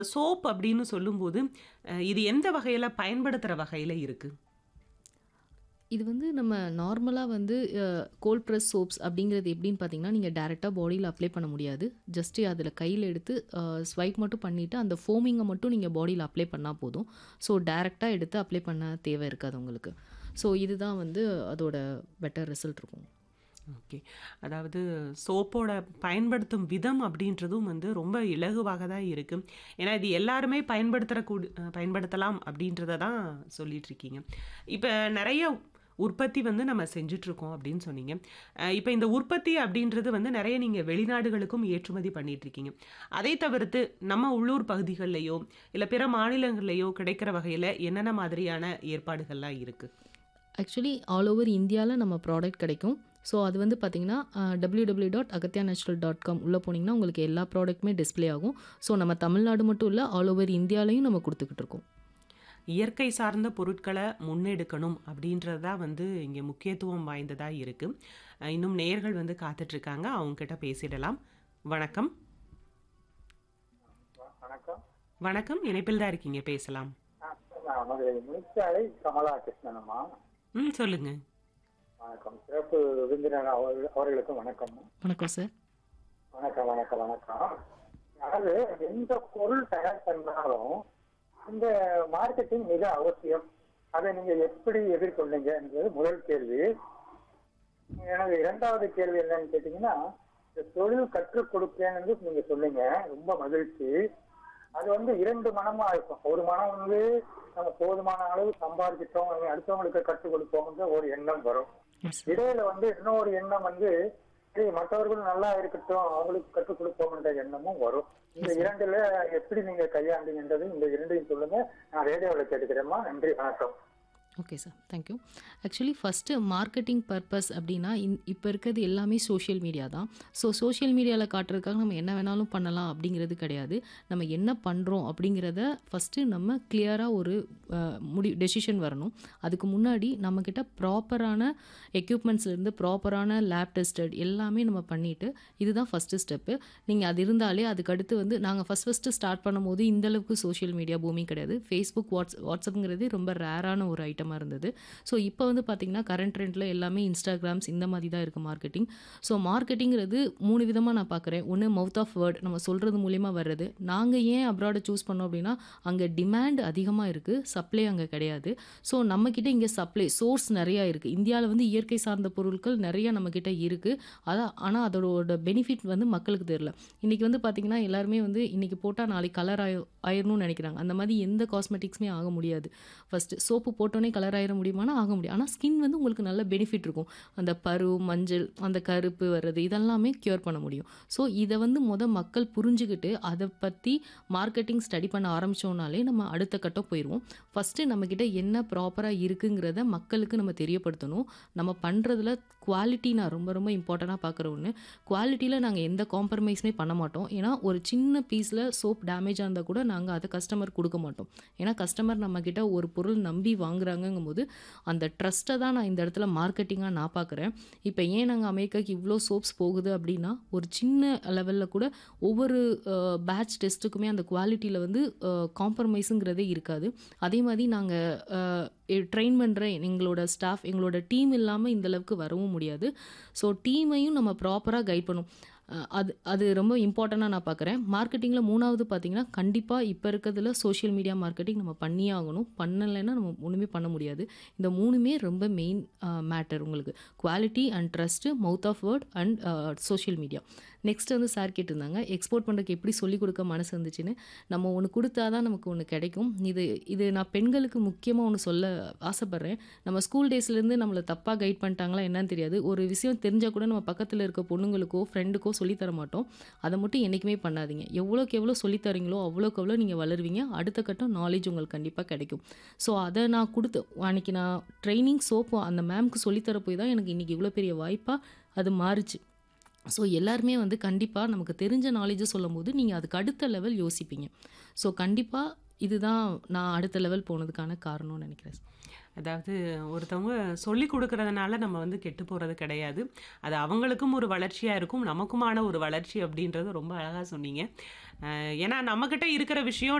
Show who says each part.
Speaker 1: Soap அப்படின்னு சொல்லும்போது, அ இது எந்த வகையில பயன்படுத்துற வகையில இருக்கு?
Speaker 2: இது வந்து நம்ம நார்மலா வந்து அ கோல்ட் பிரஸ் சோப்ஸ் அப்படிங்கிறது எப்படின்னு பார்த்தீங்கன்னா, நீங்க டைரக்ட்டா பாடியில அப்ளை பண்ண முடியாது. ஜஸ்ட் அதில கையில எடுத்து அ ஸ்வைப் மட்டும் பண்ணிட்டு, அந்த ஃபோமிங்க மட்டும் நீங்க பாடியில அப்ளை பண்ணா போதும். ஸோ டைரக்ட்டா எடுத்து அப்ளை பண்ண தேவை இருக்காது உங்களுக்கு. ஸோ இதுதான் வந்து அதோட பெட்டர் ரிசல்ட் இருக்கும்.
Speaker 1: ஓகே. அதாவது சோப்போட பயன்படுத்தும் விதம் அப்படின்றதும் வந்து ரொம்ப இலகுவாக தான் இருக்கு. ஏன்னா இது எல்லாருமே பயன்படுத்துற கூடு அ பயன்படுத்தலாம் அப்படின்றத தான் சொல்லிட்டுருக்கீங்க. இப்ப நெறைய உற்பத்தி வந்து நம்ம செஞ்சுட்ருக்கோம் அப்படின்னு சொன்னீங்க. அ இப்ப இந்த உற்பத்தி அப்படின்றது வந்து நெறைய நீங்க வெளிநாடுகளுக்கும் ஏற்றுமதி பண்ணிட்டுருக்கீங்க. அதை தவிர்த்து நம்ம உள்ளூர் பகுதிகள்லயோ, இல்ல பிற மாநிலங்கள்லயோ கிடைக்கிற வகையில என்னென்ன மாதிரியான ஏற்பாடுகள்லாம் இருக்கு?
Speaker 2: ஆக்சுவலி ஆல் ஓவர் இந்தியால நம்ம ப்ராடக்ட் கிடைக்கும். ஸோ அது வந்து பார்த்தீங்கன்னா, அ www.agathyanatural.com உள்ள போனீங்கன்னா, உங்களுக்கு எல்லா ப்ராடக்ட்டுமே டிஸ்ப்ளே ஆகும். ஸோ நம்ம தமிழ்நாடு மட்டும் இல்ல, ஆல் ஓவர் இந்தியாலயும் நம்ம குடுத்துக்கிட்டு இருக்கோம்.
Speaker 1: இயற்கை சார்ந்த பொருட்கள முன்னெடுக்கணும் அப்படின்றது தான் வந்து இங்க முக்கியத்துவம் வாய்ந்ததா இருக்கு. அ இன்னும் நேயர்கள் வந்து காத்துட்ருக்காங்க. அவங்க கிட்ட பேசிடலாம். வணக்கம்.
Speaker 3: வணக்கம்.
Speaker 1: வணக்கம். இணைப்பில் தான் இருக்கீங்க. பேசலாம்.
Speaker 3: ஆ, நான் மதுரை முனிச்சாலை கமலா கிருஷ்ணனம்மா.
Speaker 1: ம். சொல்லுங்க.
Speaker 3: வணக்கம். சிறப்பு விருந்தினர் அவர்கள் அவர்களுக்கும் வணக்கம்.
Speaker 2: வணக்கம் சார்.
Speaker 3: வணக்கம், வணக்கம், வணக்கம். அதாவது எந்த பொருள் தயார் பண்ணாலும் இந்த மார்க்கெட்டிங் மிக அவசியம். அதை நீங்க எப்படி எதிர்கொண்டீங்க என்பது முதல் கேள்வி. எனது இரண்டாவது கேள்வி என்னன்னு கேட்டீங்கன்னா, இந்த தொழில் கற்றுக் கொடுப்பேன் என்று நீங்க சொன்னீங்க. ரொம்ப மகிழ்ச்சி. அது வந்து இரண்டு மனமா இருக்கும். ஒரு மனம் வந்து நம்ம போதுமான அளவு சம்பாதிச்சிட்டோம், இனி அடுத்தவங்களுக்கு கற்றுக் கொடுப்போம்ன்ற ஒரு எண்ணம் வரும்.
Speaker 2: Yes sir.
Speaker 3: இடையில வந்து இன்னொரு எண்ணம் வந்து சரி மற்றவர்கள் நல்லா இருக்கட்டும் அவங்களுக்கு கற்றுக் கொடுப்போம்ன்ற எண்ணமும் வரும். இந்த
Speaker 2: எஸ் சார்.
Speaker 3: இரண்டுல எப்படி நீங்க கையாண்டீங்கன்றது இந்த இரண்டையும் சொல்லுங்க. நான் ரேடியோவில் கேட்டுக்கிறேம்மா. நன்றி வணக்கம்.
Speaker 2: Okay sir. Thank you. Actually first marketing purpose அப்படின்னா, இன் இப்ப இருக்கிறது எல்லாமே சோஷியல் மீடியா தான். ஸோ சோஷியல் மீடியால காட்டுறதுக்காக நம்ம என்ன வேணாலும் பண்ணலாம் அப்படிங்கிறது கிடையாது. நம்ம என்ன பண்றோம் அப்படிங்கிறத ஃபர்ஸ்ட்டு நம்ம கிளியரா ஒரு அ முடி டெசிஷன் வரணும். அதுக்கு முன்னாடி நம்மகிட்ட ப்ராப்பரான எக்யூப்மெண்ட்ஸ்லேருந்து ப்ராப்பரான லேப் டெஸ்டட் எல்லாமே நம்ம பண்ணிட்டு, இதுதான் ஃபர்ஸ்ட்டு ஸ்டெப்பு. நீங்க அது இருந்தாலே அதுக்கு அடுத்து வந்து நாங்க ஃபர்ஸ்ட் ஃபர்ஸ்ட்டு ஸ்டார்ட் பண்ணும்போது இந்த அளவுக்கு சோஷியல் மீடியா பூமிங் கிடையாது. Facebook, வாட்ஸ் வாட்ஸ்அப்ங்கிறது ரொம்ப ரேரான ஒரு ஐட்டமா இருந்தது. ஸோ இப்போ வந்து பார்த்தீங்கன்னா, கரண்ட் ட்ரெண்ட்ல எல்லாமே இன்ஸ்டாகிராம்ஸ் இந்த மாதிரி தான் இருக்கு மார்க்கெட்டிங். ஸோ மார்க்கெட்டிங்கிறது 3 விதமா நான் பார்க்குறேன். ஒண்ணு மவுத் ஆஃப் வேர்ட் நம்ம சொல்றது மூலியமா வர்றது. நாங்க ஏன் அப்ராட சூஸ் பண்ணோம் அப்படின்னா, அங்க டிமாண்ட் அதிகமா இருக்கு. சப்ளை அங்க கிடையாது. ஸோ நம்மகிட்ட இங்க சப்ளை சோர்ஸ் நெறையா இருக்கு. இந்தியால வந்து இயற்கை சார்ந்த பொருட்கள் நெறைய நம்மகிட்ட இருக்கு. அதான் ஆனா அதோட பெனிஃபிட் வந்து மக்களுக்கு தெரியல. இன்னைக்கு வந்து பார்த்தீங்கன்னா, எல்லாருமே வந்து இன்னைக்கு போட்டா நாளைக்கு கலர் ஆயி ஆயிரணும்னு நெனைக்கிறாங்க. அந்த மாதிரி எந்த காஸ்மெட்டிக்ஸுமே ஆக முடியாது. ஃபர்ஸ்ட்டு சோப்பு போட்டோனே கலர் ஆயிர முடியுமானா, ஆக முடியாது. ஆனா ஸ்கின் வந்து உங்களுக்கு நல்ல பெனிஃபிட் இருக்கும். அந்த பரு, மஞ்சள், அந்த கருப்பு வர்றது இதெல்லாமே கியூர் பண்ண முடியும். ஸோ இத வந்து மொத மக்கள் புரிஞ்சுகிட்டு, அத பத்தி மார்க்கெட்டிங் ஸ்டடி பண்ண ஆரம்பிச்சோம்னாலே நம்ம அடுத்த கட்டம் போயிருவோம். ஃபர்ஸ்ட்டு நம்மகிட்ட என்ன ப்ராப்பரா இருக்குங்கிறத மக்களுக்கு நம்ம தெரியப்படுத்தணும். நம்ம பண்றதுல குவாலிட்டி நான் ரொம்ப ரொம்ப இம்பார்ட்டன்ட்டா பார்க்குற ஒண்ணு. குவாலிட்டில நாங்க எந்த காம்ப்ரமைஸுமே பண்ண மாட்டோம். ஏன்னா ஒரு சின்ன பீஸ்ல சோப் டேமேஜா இருந்தா கூட நாங்க அத கஸ்டமருக்கு குடுக்க மாட்டோம். ஏன்னா கஸ்டமர் நம்மகிட்ட ஒரு பொருள் நம்பி வாங்குறாங்கங்கும்போது, அந்த ட்ரஸ்ட்ட தான் நான் இந்த இடத்துல மார்க்கெட்டிங்கா நான் பார்க்குறேன். இப்ப ஏன் நாங்க அமெரிக்காக்கு இவ்ளோ சோப்ஸ் போகுது அப்படின்னா, ஒரு சின்ன லெவல்ல கூட ஒவ்வொரு அ பேட்ச் டெஸ்ட்டுக்குமே அந்த குவாலிட்டில வந்து அ காம்ப்ரமைஸுங்கிறதே இருக்காது. அதே மாதிரி நாங்க அ எ ட்ரெயின் பண்ற எங்களோட ஸ்டாஃப், எங்களோட டீம் இல்லாம இந்த அளவுக்கு வரவும் முடியாது. ஸோ டீமையும் நம்ம ப்ராப்பரா கைட் பண்ணணும். அ அது அது ரொம்ப இம்பார்ட்டன்ட்டா நான் பார்க்குறேன். மார்க்கெட்டிங்ல 3வது பார்த்தீங்கன்னா, கண்டிப்பா இப்ப இருக்கிறதுல சோஷியல் மீடியா மார்க்கெட்டிங் நம்ம பண்ணியே ஆகணும். பண்ணலைன்னா நம்ம ஒண்ணுமே பண்ண முடியாது. இந்த 3மே ரொம்ப மெயின் அ மேட்டர் உங்களுக்கு. Quality and trust, mouth of word and uh social media. Next வந்து சார் கேட்டிருந்தாங்க, எக்ஸ்போர்ட் பண்றதுக்கு எப்படி சொல்லிக் கொடுக்க மனசு வந்துச்சுன்னு. நம்ம ஒண்ணு குடுத்தா தான் நமக்கு ஒண்ணு கிடைக்கும். இது இது நான் பெண்களுக்கு முக்கியமா ஒண்ணு சொல்ல ஆசைப்படுறேன். நம்ம ஸ்கூல் டேஸ்லேருந்து நம்மள தப்பா கைட் பண்ணிட்டாங்களா என்னன்னு தெரியாது. ஒரு விஷயம் தெரிஞ்சா கூட நம்ம பக்கத்துல இருக்க பொண்ணுங்களுக்கோ, ஃப்ரெண்டுக்கோ சொல்லி தர மாட்டோம். அத மட்டும் என்னைக்குமே பண்ணாதீங்க. எவ்வளோக்கு எவ்வளோ சொல்லி தர்றீங்களோ, அவ்வளோக்கு அவ்வளோ நீங்க வளருவீங்க. அடுத்த கட்டம் நாலேட்ஜ் உங்களுக்கு கண்டிப்பா கிடைக்கும். ஸோ அத நான் குடுத்து அன்னைக்கு நான் ட்ரெய்னிங் சோப் அந்த மேம்க்கு சொல்லி தர போய் தான் எனக்கு இன்னைக்கு இவ்வளோ பெரிய வாய்ப்பா அது மாறுச்சு. ஸோ எல்லாருமே வந்து கண்டிப்பா நமக்கு தெரிஞ்ச நாலேட்ஜ சொல்லும்போது, நீங்க அதுக்கு அடுத்த லெவல் யோசிப்பீங்க. ஸோ கண்டிப்பா இதுதான் நான் அடுத்த லெவல் போனதுக்கான காரணம்னு நினைக்கிறேன் சார்.
Speaker 1: அதாவது ஒருத்தவங்க சொல்லி கொடுக்கறதுனால நம்ம வந்து கெட்டு போகிறது கிடையாது அது அவங்களுக்கும் ஒரு வளர்ச்சியாக இருக்கும் நமக்குமான ஒரு வளர்ச்சி அப்படின்றது ரொம்ப அழகாக சொன்னீங்க அஹ் ஏன்னா நம்மக்கிட்ட இருக்கிற விஷயம்